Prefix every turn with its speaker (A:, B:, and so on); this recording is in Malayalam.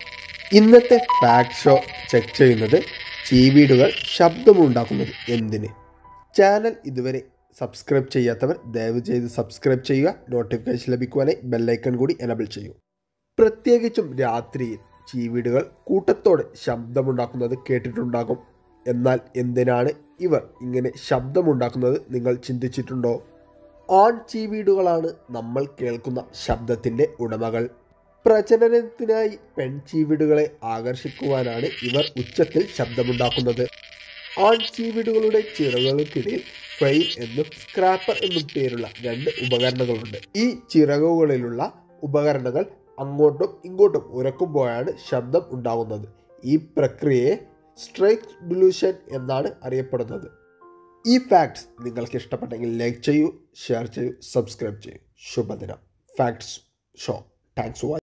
A: ഇന്നത്തെ ഫാക്ട് ഷോ ചെക്ക് ചെയ്യുന്നത് ചീവീടുകൾ ശബ്ദമുണ്ടാക്കുന്നത് എന്തിന് ചാനൽ ഇതുവരെ സബ്സ്ക്രൈബ് ചെയ്യാത്തവർ ദയവ് ചെയ്ത് സബ്സ്ക്രൈബ് ചെയ്യുക നോട്ടിഫിക്കേഷൻ ലഭിക്കുവാനായി ബെല്ലൈക്കൺ കൂടി എനബിൾ ചെയ്യൂ പ്രത്യേകിച്ചും രാത്രിയിൽ ചീവീടുകൾ കൂട്ടത്തോടെ ശബ്ദമുണ്ടാക്കുന്നത് കേട്ടിട്ടുണ്ടാകും എന്നാൽ എന്തിനാണ് ഇവർ ഇങ്ങനെ ശബ്ദമുണ്ടാക്കുന്നത് നിങ്ങൾ ചിന്തിച്ചിട്ടുണ്ടോ ആൺ ചീവീടുകളാണ് നമ്മൾ കേൾക്കുന്ന ശബ്ദത്തിൻ്റെ ഉടമകൾ പ്രജനനത്തിനായി പെൺചീവീടുകളെ ആകർഷിക്കുവാനാണ് ഇവർ ഉച്ചത്തിൽ ശബ്ദമുണ്ടാക്കുന്നത് ആൺ ചീവീടുകളുടെ ചിറകുകൾക്കിടയിൽ ഫ്രെയിം എന്നും സ്ക്രാപ്പർ എന്നും പേരുള്ള രണ്ട് ഉപകരണങ്ങളുണ്ട് ഈ ചിറകുകളിലുള്ള ഉപകരണങ്ങൾ അങ്ങോട്ടും ഇങ്ങോട്ടും ഉരക്കുമ്പോഴാണ് ശബ്ദം ഉണ്ടാകുന്നത് ഈ പ്രക്രിയയെ സ്ട്രൈക്ക് ഡിലൂഷൻ എന്നാണ് അറിയപ്പെടുന്നത് ഈ ഫാക്ട്സ് നിങ്ങൾക്ക് ഇഷ്ടപ്പെട്ടെങ്കിൽ ലൈക്ക് ചെയ്യൂ ഷെയർ ചെയ്യൂ സബ്സ്ക്രൈബ് ചെയ്യൂ ശുഭദിനം ഫാക്ട്സ് ഷോ താങ്ക്സ് ഫോർ